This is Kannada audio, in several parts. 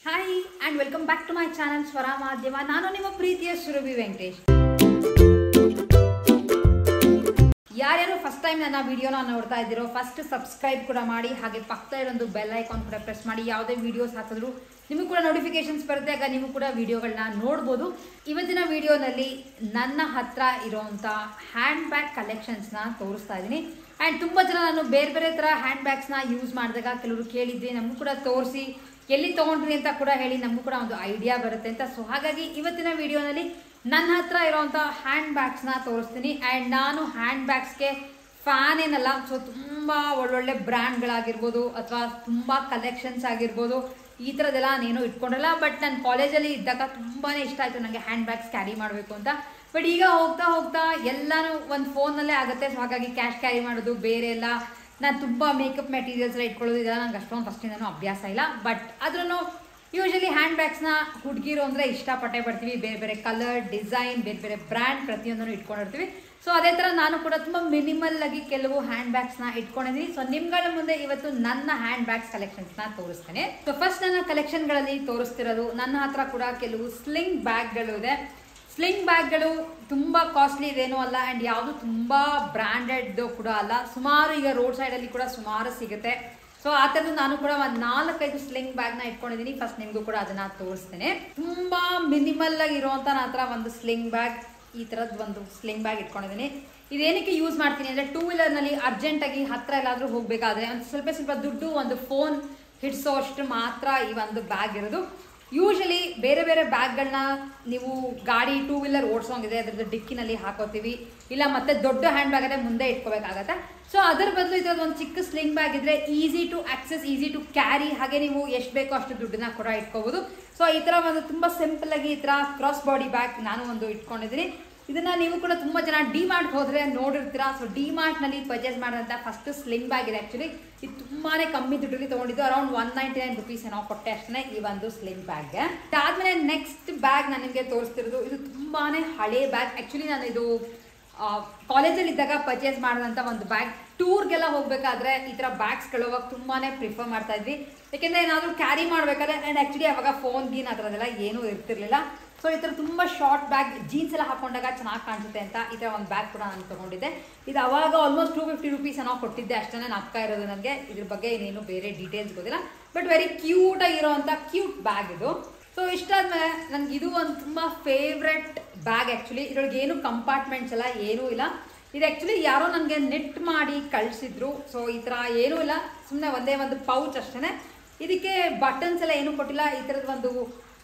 hi and welcome back to my channel Swara Madhyama ನಾನು ನಿಮ್ಮ ಪ್ರೀತಿಯ ಸುರಭಿ ವೆಂಕಟೇಶ್ ಯಾರ್ಯಾರು ಫಸ್ಟ್ ಟೈಮ್ ನನ್ನ ವಿಡಿಯೋನ ನೋಡ್ತಾ ಇದ್ದೀರೋ ಫಸ್ಟ್ ಸಬ್ಸ್ಕ್ರೈಬ್ ಕೂಡ ಮಾಡಿ ಹಾಗೆ ಪಕ್ಕದ ಇರೋದು ಬೆಲ್ ಐಕಾನ್ ಕೂಡ ಪ್ರೆಸ್ ಮಾಡಿ ಯಾವುದೇ ವಿಡಿಯೋಸ್ ಹಾಕಿದ್ರು ನಿಮಗೂ ಕೂಡ ನೋಟಿಫಿಕೇಶನ್ಸ್ ಬರುತ್ತೆ ಆಗ ನೀವು ಕೂಡ ವಿಡಿಯೋಗಳನ್ನ ನೋಡ್ಬೋದು ಇವತ್ತಿನ ವಿಡಿಯೋನಲ್ಲಿ ನನ್ನ ಹತ್ರ ಇರೋವಂಥ ಹ್ಯಾಂಡ್ ಬ್ಯಾಗ್ ಕಲೆಕ್ಷನ್ಸ್ನ ತೋರಿಸ್ತಾ ಇದ್ದೀನಿ ಆ್ಯಂಡ್ ತುಂಬ ಜನ ನಾನು ಬೇರೆ ಬೇರೆ ಥರ ಹ್ಯಾಂಡ್ ಬ್ಯಾಗ್ಸ್ನ ಯೂಸ್ ಮಾಡಿದಾಗ ಕೆಲವರು ಕೇಳಿದ್ವಿ ನಮಗೂ ಕೂಡ ತೋರಿಸಿ ಎಲ್ಲಿ ತೊಗೊಂಡ್ರಿ ಅಂತ ಕೂಡ ಹೇಳಿ ನಮಗೂ ಕೂಡ ಒಂದು ಐಡಿಯಾ ಬರುತ್ತೆ ಅಂತ ಸೊ ಹಾಗಾಗಿ ಇವತ್ತಿನ ವಿಡಿಯೋನಲ್ಲಿ ನನ್ನ ಹತ್ರ ಇರೋವಂಥ ಹ್ಯಾಂಡ್ ಬ್ಯಾಗ್ಸ್ನ ತೋರಿಸ್ತೀನಿ ಆ್ಯಂಡ್ ನಾನು ಹ್ಯಾಂಡ್ ಬ್ಯಾಗ್ಸ್ಗೆ ಫ್ಯಾನ್ ಏನಲ್ಲ ಸೊ ತುಂಬ ಒಳ್ಳೊಳ್ಳೆ ಬ್ರ್ಯಾಂಡ್ಗಳಾಗಿರ್ಬೋದು ಅಥವಾ ತುಂಬ ಕಲೆಕ್ಷನ್ಸ್ ಆಗಿರ್ಬೋದು ಈ ಥರದ್ದೆಲ್ಲ ನಾನು ಇಟ್ಕೊಂಡಿರಲ್ಲ ಬಟ್ ನಾನು ಕಾಲೇಜಲ್ಲಿ ಇದ್ದಾಗ ತುಂಬಾ ಇಷ್ಟ ಆಯಿತು ನನಗೆ ಹ್ಯಾಂಡ್ ಬ್ಯಾಗ್ಸ್ ಕ್ಯಾರಿ ಮಾಡಬೇಕು ಅಂತ ಬಟ್ ಈಗ ಹೋಗ್ತಾ ಹೋಗ್ತಾ ಎಲ್ಲನೂ ಒಂದು ಫೋನಲ್ಲೇ ಆಗುತ್ತೆ ಸೊ ಹಾಗಾಗಿ ಕ್ಯಾಶ್ ಕ್ಯಾರಿ ಮಾಡೋದು ಬೇರೆ ಎಲ್ಲ ನಾನು ತುಂಬ ಮೇಕಪ್ ಮೆಟೀರಿಯಲ್ಸ್ ಎಲ್ಲ ಇಟ್ಕೊಳ್ಳೋದು ಇದೆಲ್ಲ ನಂಗೆ ಅಷ್ಟೊಂದು ಫಸ್ಟಿಂದನೂ ಅಭ್ಯಾಸ ಇಲ್ಲ ಬಟ್ ಆದ್ರೂ ಯೂಶಲಿ ಹ್ಯಾಂಡ್ ಬ್ಯಾಗ್ಸ್ನ ಹುಡುಗಿರು ಅಂದರೆ ಇಷ್ಟಪಟ್ಟೆ ಬರ್ತೀವಿ ಬೇರೆ ಬೇರೆ ಕಲರ್ ಡಿಸೈನ್ ಬೇರೆ ಬೇರೆ ಬ್ರ್ಯಾಂಡ್ ಪ್ರತಿಯೊಂದನ್ನು ಇಟ್ಕೊಂಡಿರ್ತೀವಿ ಸೊ ಅದೇ ಥರ ನಾನು ಕೂಡ ತುಂಬ ಮಿನಿಮಲ್ ಆಗಿ ಕೆಲವು ಹ್ಯಾಂಡ್ ಬ್ಯಾಗ್ಸ್ನ ಇಟ್ಕೊಂಡಿದ್ದೀನಿ ಸೊ ನಿಮ್ಗಳ ಮುಂದೆ ಇವತ್ತು ನನ್ನ ಹ್ಯಾಂಡ್ ಬ್ಯಾಗ್ಸ್ ಕಲೆಕ್ಷನ್ಸ್ನ ತೋರಿಸ್ತೇನೆ ಸೊ ಫಸ್ಟ್ ನನ್ನ ಕಲೆಕ್ಷನ್ಗಳಲ್ಲಿ ತೋರಿಸ್ತಿರೋದು ನನ್ನ ಹತ್ರ ಕೂಡ ಕೆಲವು ಸ್ಲಿಂಗ್ ಬ್ಯಾಗ್ಗಳು ಇದೆ ಸ್ಲಿಂಗ್ ಬ್ಯಾಗ್ಗಳು ತುಂಬ ಕಾಸ್ಟ್ಲಿ ಇದೇನೂ ಅಲ್ಲ ಆ್ಯಂಡ್ ಯಾವುದು ತುಂಬ ಬ್ರ್ಯಾಂಡೆಡ್ ಕೂಡ ಅಲ್ಲ ಸುಮಾರು ಈಗ ರೋಡ್ ಸೈಡಲ್ಲಿ ಕೂಡ ಸುಮಾರು ಸಿಗುತ್ತೆ ಸೊ ಆ ಥರದ್ದು ನಾನು ಕೂಡ ಒಂದು ನಾಲ್ಕೈದು ಸ್ಲಿಂಗ್ ಬ್ಯಾಗ್ನ ಇಟ್ಕೊಂಡಿದ್ದೀನಿ ಫಸ್ಟ್ ನಿಮಗೂ ಕೂಡ ಅದನ್ನ ತೋರಿಸ್ತೇನೆ ತುಂಬ ಮಿನಿಮಲ್ ಆಗಿ ಇರುವಂಥ ನನ್ನ ಹತ್ರ ಒಂದು ಸ್ಲಿಂಗ್ ಬ್ಯಾಗ್ ಈ ಥರದ್ದು ಒಂದು ಸ್ಲಿಂಗ್ ಬ್ಯಾಗ್ ಇಟ್ಕೊಂಡಿದ್ದೀನಿ ಇದೇನಕ್ಕೆ ಯೂಸ್ ಮಾಡ್ತೀನಿ ಅಂದರೆ ಟೂ ವೀಲರ್ನಲ್ಲಿ ಅರ್ಜೆಂಟಾಗಿ ಹತ್ರ ಎಲ್ಲಾದರೂ ಹೋಗಬೇಕಾದ್ರೆ ಒಂದು ಸ್ವಲ್ಪ ಸ್ವಲ್ಪ ದುಡ್ಡು ಒಂದು ಫೋನ್ ಹಿಡಿಸೋ ಅಷ್ಟು ಮಾತ್ರ ಈ ಒಂದು ಬ್ಯಾಗ್ ಇರೋದು ಯೂಶಲಿ ಬೇರೆ ಬೇರೆ ಬ್ಯಾಗ್ಗಳನ್ನ ನೀವು ಗಾಡಿ ಟೂ ವೀಲರ್ ಓಡಿಸೋಂಗಿದೆ ಅದ್ರದ್ದು ಡಿಕ್ಕಿನಲ್ಲಿ ಹಾಕೋತೀವಿ ಇಲ್ಲ ಮತ್ತೆ ದೊಡ್ಡ ಹ್ಯಾಂಡ್ ಬ್ಯಾಗ್ ಆದರೆ ಮುಂದೆ ಇಟ್ಕೋಬೇಕಾಗತ್ತೆ ಸೊ ಅದರ ಬದಲು ಇದ್ರದ್ದು ಒಂದು ಚಿಕ್ಕ ಸ್ಲಿಂಗ್ ಬ್ಯಾಗ್ ಇದ್ರೆ easy to access easy to carry ಹಾಗೆ ನೀವು ಎಷ್ಟು ಬೇಕೋ ಅಷ್ಟು ದುಡ್ಡನ್ನ ಕೂಡ ಇಟ್ಕೋಬಹುದು ಸೊ ಈ ಥರ ಒಂದು ತುಂಬ ಸಿಂಪಲ್ ಆಗಿ ಈ ಥರ ಕ್ರಾಸ್ ಬಾಡಿ ಬ್ಯಾಗ್ ನಾನು ಒಂದು ಇಟ್ಕೊಂಡಿದ್ದೀನಿ ಇದನ್ನ ನೀವು ಕೂಡ ತುಂಬ ಜನ ಡಿ ಮಾರ್ಟ್ ಹೋದ್ರೆ ನೋಡಿರ್ತೀರಾ ಸೊ ಡಿ ಮಾರ್ಟ್ನಲ್ಲಿ ಪರ್ಚೇಸ್ ಮಾಡಿದಂಥ ಫಸ್ಟ್ ಸ್ಲಿಂಗ್ ಬ್ಯಾಗ್ ಇದೆ ಆ್ಯಕ್ಚುಲಿ ಇದು ತುಂಬಾ ಕಮ್ಮಿ ದುಡ್ಡಲ್ಲಿ ತೊಗೊಂಡಿದ್ದು around one ninety nine rupees ಏನೋ ಕೊಟ್ಟೆ ಅಷ್ಟೇ ಈ ಒಂದು ಸ್ಲಿಂಗ್ ಬ್ಯಾಗ್ಗೆ ಅದಾದಮೇಲೆ ನೆಕ್ಸ್ಟ್ ಬ್ಯಾಗ್ ನಾನು ನಿಮಗೆ ತೋರಿಸ್ತಿರೋದು ಇದು ತುಂಬಾ ಹಳೆ ಬ್ಯಾಗ್ ಆ್ಯಕ್ಚುಲಿ ನಾನು ಇದು ಕಾಲೇಜಲ್ಲಿ ಇದ್ದಾಗ ಪರ್ಚೇಸ್ ಮಾಡಿದಂಥ ಒಂದು ಬ್ಯಾಗ್ ಟೂರ್ಗೆಲ್ಲ ಹೋಗಬೇಕಾದ್ರೆ ಈ ಥರ ಬ್ಯಾಗ್ಸ್ಗಳು ಅವಾಗ ತುಂಬಾ ಪ್ರಿಫರ್ ಮಾಡ್ತಾ ಇದ್ವಿ ಯಾಕೆಂದರೆ ಏನಾದರೂ ಕ್ಯಾರಿ ಮಾಡಬೇಕಾದ್ರೆ ಆ್ಯಂಡ್ ಆ್ಯಕ್ಚುಲಿ ಅವಾಗ ಫೋನ್ ಗೀನ್ ಆ ಥರದ್ದೆಲ್ಲ ಏನೂ ಇರ್ತಿರ್ಲಿಲ್ಲ ಸೊ ಈ ಥರ ತುಂಬ ಶಾರ್ಟ್ ಬ್ಯಾಗ್ ಜೀನ್ಸ್ ಎಲ್ಲ ಹಾಕೊಂಡಾಗ ಚೆನ್ನಾಗಿ ಕಾಣಿಸುತ್ತೆ ಅಂತ ಈ ಥರ ಒಂದು ಬ್ಯಾಗ್ ಕೂಡ ನಾನು ತೊಗೊಂಡಿದ್ದೆ ಇದು ಅವಾಗ ಆಲ್ಮೋಸ್ಟ್ ಟೂ ಫಿಫ್ಟಿ ರುಪೀಸ್ ಏನೋ ಕೊಟ್ಟಿದ್ದೆ ಅಷ್ಟೇ ನಾಪ್ಕ ಇರೋದು ನನಗೆ ಇದ್ರ ಬಗ್ಗೆ ಏನೇನು ಬೇರೆ ಡೀಟೇಲ್ಸ್ ಗೊತ್ತಿಲ್ಲ ಬಟ್ ವೆರಿ ಕ್ಯೂಟಾಗಿ ಇರೋವಂಥ ಕ್ಯೂಟ್ ಬ್ಯಾಗ್ ಇದು ಸೊ ಇಷ್ಟಾದ್ಮೇಲೆ ನನಗೆ ಇದು ಒಂದು ತುಂಬ ಫೇವ್ರೆಟ್ ಬ್ಯಾಗ್ ಆ್ಯಕ್ಚುಲಿ ಇದ್ರೊಳಗೆ ಏನು ಕಂಪಾರ್ಟ್ಮೆಂಟ್ಸ್ ಎಲ್ಲ ಏನೂ ಇಲ್ಲ ಇದು ಆ್ಯಕ್ಚುಲಿ ಯಾರೋ ನನಗೆ ನೆಟ್ ಮಾಡಿ ಕಳಿಸಿದ್ರು ಸೊ ಈ ಥರ ಏನೂ ಇಲ್ಲ ಸುಮ್ಮನೆ ಒಂದೇ ಒಂದು ಪೌಚ್ ಅಷ್ಟೇ ಇದಕ್ಕೆ ಬಟನ್ಸ್ ಎಲ್ಲ ಏನೂ ಕೊಟ್ಟಿಲ್ಲ ಈ ಥರದ್ದು ಒಂದು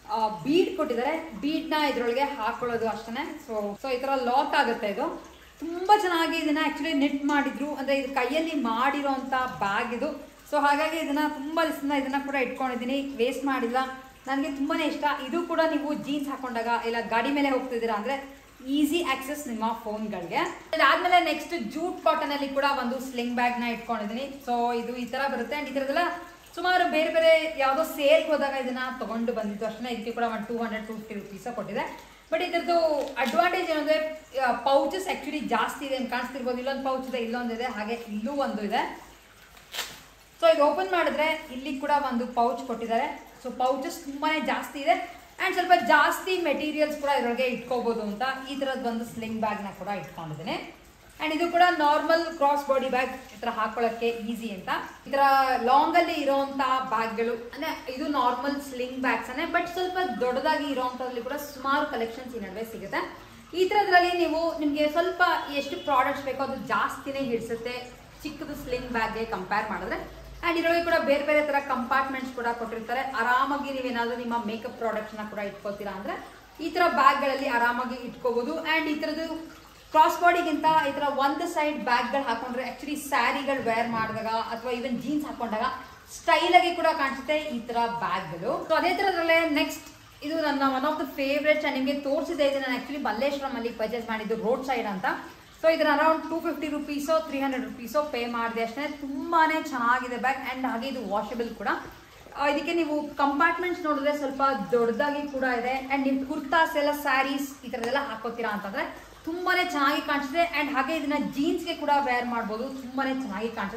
ಬೀಡ್ ಕೊಟ್ಟಿದ್ದಾರೆ ಬೀಡ್ನ ಇದ್ರೊಳಗೆ ಹಾಕೊಳ್ಳೋದು ಅಷ್ಟೇ ಸೊ ಸೊ ಈ ಥರ ಲಾಕ್ ಆಗುತ್ತೆ ಇದು ತುಂಬ ಚೆನ್ನಾಗಿ ಇದನ್ನ ಆ್ಯಕ್ಚುಲಿ ನೆಟ್ ಮಾಡಿದ್ರು ಅಂದರೆ ಇದು ಕೈಯಲ್ಲಿ ಮಾಡಿರೋಂಥ ಬ್ಯಾಗ್ ಇದು ಸೊ ಹಾಗಾಗಿ ಇದನ್ನ ತುಂಬ ದಿವಸದಿಂದ ಇದನ್ನ ಕೂಡ ಇಟ್ಕೊಂಡಿದ್ದೀನಿ ವೇಸ್ಟ್ ಮಾಡಿಲ್ಲ ನನಗೆ ತುಂಬಾ ಇಷ್ಟ ಇದು ಕೂಡ ನೀವು ಜೀನ್ಸ್ ಹಾಕೊಂಡಾಗ ಇಲ್ಲ ಗಾಡಿ ಮೇಲೆ ಹೋಗ್ತಿದ್ದೀರಾ ಅಂದರೆ ಈಸಿ ಆಕ್ಸೆಸ್ ನಿಮ್ಮ ಫೋನ್ಗಳಿಗೆ ಅದಾದ್ಮೇಲೆ ನೆಕ್ಸ್ಟ್ ಜೂಟ್ ಕಾಟನ್ ಅಲ್ಲಿ ಕೂಡ ಒಂದು ಸ್ಲಿಂಗ್ ಬ್ಯಾಗ್ ನ ಇಟ್ಕೊಂಡಿದ್ದೀನಿ ಸೊ ಇದು ಈ ತರ ಬರುತ್ತೆ ಅಂಡ್ ಈ ಥರದ್ದೆಲ್ಲ ಸುಮಾರು ಬೇರೆ ಬೇರೆ ಯಾವುದೋ ಸೇಲ್ ಹೋದಾಗ ಇದನ್ನ ತಗೊಂಡು ಬಂದಿದ್ದು ಅಷ್ಟೇ ಇದಕ್ಕೆ ಕೂಡ ಒಂದು two hundred two fifty rupees ಕೊಟ್ಟಿದೆ ಬಟ್ ಇದ್ರದ್ದು ಅಡ್ವಾಂಟೇಜ್ ಏನಂದ್ರೆ ಪೌಚಸ್ ಆಕ್ಚುಲಿ ಜಾಸ್ತಿ ಇದೆ ಕಾಣಿಸ್ತಿರ್ಬೋದು ಇಲ್ಲೊಂದು ಪೌಚ್ ಇದೆ ಇಲ್ಲೊಂದಿದೆ ಹಾಗೆ ಇಲ್ಲೂ ಒಂದು ಇದೆ ಸೊ ಇದು ಓಪನ್ ಮಾಡಿದ್ರೆ ಇಲ್ಲಿ ಕೂಡ ಒಂದು ಪೌಚ್ ಕೊಟ್ಟಿದ್ದಾರೆ ಸೊ ಪೌಚಸ್ ತುಂಬಾ ಜಾಸ್ತಿ ಇದೆ ಆ್ಯಂಡ್ ಸ್ವಲ್ಪ ಜಾಸ್ತಿ ಮೆಟೀರಿಯಲ್ಸ್ ಕೂಡ ಇದರೊಳಗೆ ಇಟ್ಕೋಬೋದು ಅಂತ ಈ ಥರದ್ದು ಒಂದು ಸ್ಲಿಂಗ್ ಬ್ಯಾಗ್ನ ಕೂಡ ಇಟ್ಕೊಂಡಿದ್ದೀನಿ ಆ್ಯಂಡ್ ಇದು ಕೂಡ ನಾರ್ಮಲ್ ಕ್ರಾಸ್ ಬಾಡಿ ಬ್ಯಾಗ್ ಈ ಥರ ಹಾಕೊಳ್ಳೋಕ್ಕೆ ಈಸಿ ಅಂತ ಈ ಥರ ಲಾಂಗಲ್ಲಿ ಇರೋವಂಥ ಬ್ಯಾಗ್ಗಳು ಅಂದರೆ ಇದು ನಾರ್ಮಲ್ ಸ್ಲಿಂಗ್ ಬ್ಯಾಗ್ಸನ್ನೇ ಬಟ್ ಸ್ವಲ್ಪ ದೊಡ್ಡದಾಗಿ ಇರೋವಂಥದ್ರಲ್ಲಿ ಕೂಡ ಸುಮಾರು ಕಲೆಕ್ಷನ್ಸ್ ಈ ನಡುವೆ ಸಿಗುತ್ತೆ ಈ ಥರದ್ರಲ್ಲಿ ನೀವು ನಿಮಗೆ ಸ್ವಲ್ಪ ಎಷ್ಟು ಪ್ರಾಡಕ್ಟ್ಸ್ ಬೇಕೋ ಅದು ಜಾಸ್ತಿನೇ ಹಿಡಿಸುತ್ತೆ ಚಿಕ್ಕದು ಸ್ಲಿಂಗ್ ಬ್ಯಾಗ್ಗೆ ಕಂಪೇರ್ ಮಾಡಿದ್ರೆ ಆ್ಯಂಡ್ ಇದರೊಳಗೆ ಕೂಡ ಬೇರೆ ಬೇರೆ ಥರ ಕಂಪಾರ್ಟ್ಮೆಂಟ್ಸ್ ಕೂಡ ಕೊಟ್ಟಿರ್ತಾರೆ ಆರಾಮಾಗಿ ನೀವೇನಾದರೂ ನಿಮ್ಮ ಮೇಕಪ್ ಪ್ರಾಡಕ್ಟ್ಸ್ನ ಕೂಡ ಇಟ್ಕೋತೀರಾ ಅಂದರೆ ಈ ಥರ ಬ್ಯಾಗ್ಗಳಲ್ಲಿ ಆರಾಮಾಗಿ ಇಟ್ಕೋಬೋದು ಆ್ಯಂಡ್ ಈ ಥರದ್ದು ಕ್ರಾಸ್ ಬಾಡಿಗಿಂತ ಈ ಥರ ಒಂದು ಸೈಡ್ ಬ್ಯಾಗ್ಗಳು ಹಾಕೊಂಡ್ರೆ ಆ್ಯಕ್ಚುಲಿ ಸ್ಯಾರಿಗಳು ವೇರ್ ಮಾಡಿದಾಗ ಅಥವಾ ಈವನ್ ಜೀನ್ಸ್ ಹಾಕೊಂಡಾಗ ಸ್ಟೈಲಾಗಿ ಕೂಡ ಕಾಣಿಸುತ್ತೆ ಈ ಥರ ಬ್ಯಾಗ್ಗಳು ಸೊ ಅದೇ ಥರದ್ರಲ್ಲೇ ನೆಕ್ಸ್ಟ್ ಇದು ನನ್ನ ಒನ್ ಆಫ್ ದ ಫೇವ್ರೆಟ್ಸ್ ನಿಮಗೆ ತೋರಿಸಿದೆ ಇದು ನಾನು ಆ್ಯಕ್ಚುಲಿ ಮಲ್ಲೇಶ್ವರಮಲ್ಲಿ ಪರ್ಚೇಸ್ ಮಾಡಿದ್ದು ರೋಡ್ ಸೈಡ್ ಅಂತ ಸೊ ಇದನ್ನ ಅರೌಂಡ್ ಟೂ ಫಿಫ್ಟಿ ರುಪೀಸೋ ತ್ರೀ ಹಂಡ್ರೆಡ್ ರುಪೀಸೋ ಪೇ ಮಾಡಿದೆ ಅಷ್ಟೇ ತುಂಬಾ ಚೆನ್ನಾಗಿದೆ ಬ್ಯಾಗ್ ಆ್ಯಂಡ್ ಹಾಗೆ ಇದು ವಾಷಬಲ್ ಕೂಡ ಆ, ಇದಕ್ಕೆ ನೀವು ಕಂಪಾರ್ಟ್ಮೆಂಟ್ಸ್ ನೋಡಿದ್ರೆ ಸ್ವಲ್ಪ ದೊಡ್ಡದಾಗಿ ಕೂಡ ಇದೆ ಆ್ಯಂಡ್ ನೀವು ಕುರ್ತಾಸ್ ಎಲ್ಲ ಸ್ಯಾರೀಸ್ ಈ ಥರದ್ದೆಲ್ಲ ಹಾಕೋತೀರಾ ಅಂತಂದರೆ ತುಂಬಾ ಚೆನ್ನಾಗಿ ಕಾಣಿಸುತ್ತೆ ಆ್ಯಂಡ್ ಹಾಗೆ ಇದನ್ನ ಜೀನ್ಸ್ಗೆ ಕೂಡ ವೇರ್ ಮಾಡ್ಬೋದು ತುಂಬಾ ಚೆನ್ನಾಗಿ ಕಾಣಿಸುತ್ತೆ ಸೊ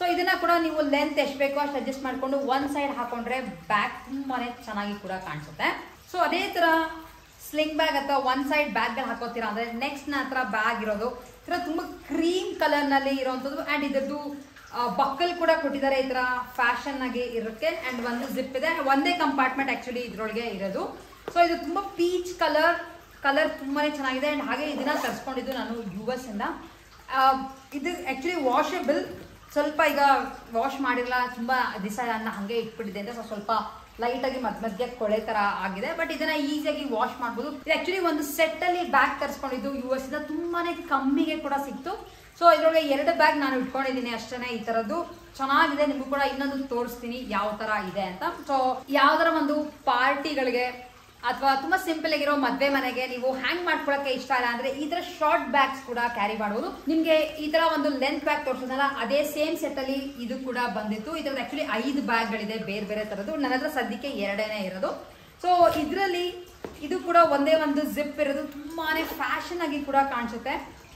ಸೊ ಇದನ್ನ ಕೂಡ ನೀವು ಲೆಂತ್ ಎಷ್ಟು ಬೇಕೋ ಅಷ್ಟು ಅಡ್ಜಸ್ಟ್ ಮಾಡ್ಕೊಂಡು ಒನ್ ಸೈಡ್ ಹಾಕೊಂಡ್ರೆ ಬ್ಯಾಗ್ ತುಂಬಾನೇ ಚೆನ್ನಾಗಿ ಕೂಡ ಕಾಣಿಸುತ್ತೆ ಸೊ ಅದೇ ತರ ಸ್ಲಿಂಗ್ ಬ್ಯಾಗ್ ಅಥವಾ ಒನ್ ಸೈಡ್ ಬ್ಯಾಗ್ಗಳು ಹಾಕೋತೀರಾ ಅಂದ್ರೆ ನೆಕ್ಸ್ಟ್ ನ ಹತ್ರ ಬ್ಯಾಗ್ ಇರೋದು ಈ ಥರ ತುಂಬಾ ಕ್ರೀಮ್ ಕಲರ್ ನಲ್ಲಿ ಇರುವಂತದ್ದು ಅಂಡ್ ಇದ್ರದ್ದು ಬಕ್ಕಲ್ ಕೂಡ ಕೊಟ್ಟಿದ್ದಾರೆ ಈ ತರ ಫ್ಯಾಷನ್ ಆಗಿ ಇರುತ್ತೆ ಅಂಡ್ ಒಂದು ಜಿಪ್ ಇದೆ ಒಂದೇ ಕಂಪಾರ್ಟ್ಮೆಂಟ್ ಆಕ್ಚುಲಿ ಇದ್ರೊಳಗೆ ಇರೋದು ಸೊ ಇದು ತುಂಬಾ ಪೀಚ್ ಕಲರ್ ಕಲರ್ ತುಂಬಾನೇ ಚೆನ್ನಾಗಿದೆ ಅಂಡ್ ಹಾಗೆ ಇದನ್ನ ತರಿಸ್ಕೊಂಡಿದ್ದು ನಾನು ಯು ಎಸ್ ಇಂದ ಆ, ಇದು ಆಕ್ಚುಲಿ ವಾಷಬಲ್ ಸ್ವಲ್ಪ ಈಗ ವಾಶ್ ಮಾಡಿರಲ್ಲ ತುಂಬಾ ದಿವಸ ಹಂಗೆ ಇಟ್ಬಿಟ್ಟಿದೆ ಅಂತ ಸೊ ಸ್ವಲ್ಪ ಲೈಟ್ ಆಗಿ ಮಧ್ಯ ಮಧ್ಯ ಕೊಳೆ ತರ ಆಗಿದೆ ಬಟ್ ಇದನ್ನ ಈಸಿಯಾಗಿ ವಾಶ್ ಮಾಡ್ಬೋದು ಇದು ಆಕ್ಚುಲಿ ಒಂದು ಸೆಟ್ ಅಲ್ಲಿ ಬ್ಯಾಗ್ ತರಿಸ್ಕೊಂಡಿದ್ದು ಯು ಎಸ್ ಇಂದ ತುಂಬಾನೇ ಕಮ್ಮಿಗೆ ಕೂಡ ಸಿಕ್ತು ಸೊ ಇದ್ರೊಳಗೆ ಎರಡು ಬ್ಯಾಗ್ ನಾನು ಇಟ್ಕೊಂಡಿದ್ದೀನಿ ಅಷ್ಟೇ ಈ ತರದ್ದು ಚೆನ್ನಾಗಿದೆ ನಿಮಗೂ ಕೂಡ ಇನ್ನೊಂದು ತೋರಿಸ್ತೀನಿ ಯಾವ ತರ ಇದೆ ಅಂತ ಸೊ ಯಾವ್ದಾರ ಒಂದು ಪಾರ್ಟಿಗಳಿಗೆ ಅಥವಾ ತುಂಬಾ ಸಿಂಪಲ್ ಆಗಿರೋ ಮದ್ವೆ ಮನೆಗೆ ನೀವು ಹ್ಯಾಂಗ್ ಮಾಡ್ಕೊಳಕ್ಕೆ ಇಷ್ಟ ಇಲ್ಲ ಅಂದ್ರೆ ಈ ತರ ಶಾರ್ಟ್ ಬ್ಯಾಗ್ಸ್ ಕೂಡ ಕ್ಯಾರಿ ಮಾಡಬಹುದು ನಿಮ್ಗೆ ಈ ತರ ಒಂದು ಲೆಂತ್ ಬ್ಯಾಗ್ ತೋರಿಸೋದಲ್ಲ ಅದೇ ಸೇಮ್ ಸೆಟ್ ಅಲ್ಲಿ ಇದು ಕೂಡ ಬಂದಿತ್ತು ಇದ್ರದ್ದು ಆಕ್ಚುಲಿ ಐದು ಬ್ಯಾಗ್ ಗಳಿದೆ ಬೇರೆ ಬೇರೆ ತರದ್ದು ನನ್ನ ಹತ್ರ ಸದ್ಯಕ್ಕೆ ಎರಡೇನೆ ಇರೋದು ಸೊ ಇದರಲ್ಲಿ ಇದು ಕೂಡ ಒಂದೇ ಒಂದು ಜಿಪ್ ಇರೋದು ತುಂಬಾನೇ ಫ್ಯಾಷನ್ ಆಗಿ ಕೂಡ ಕಾಣಿಸುತ್ತೆ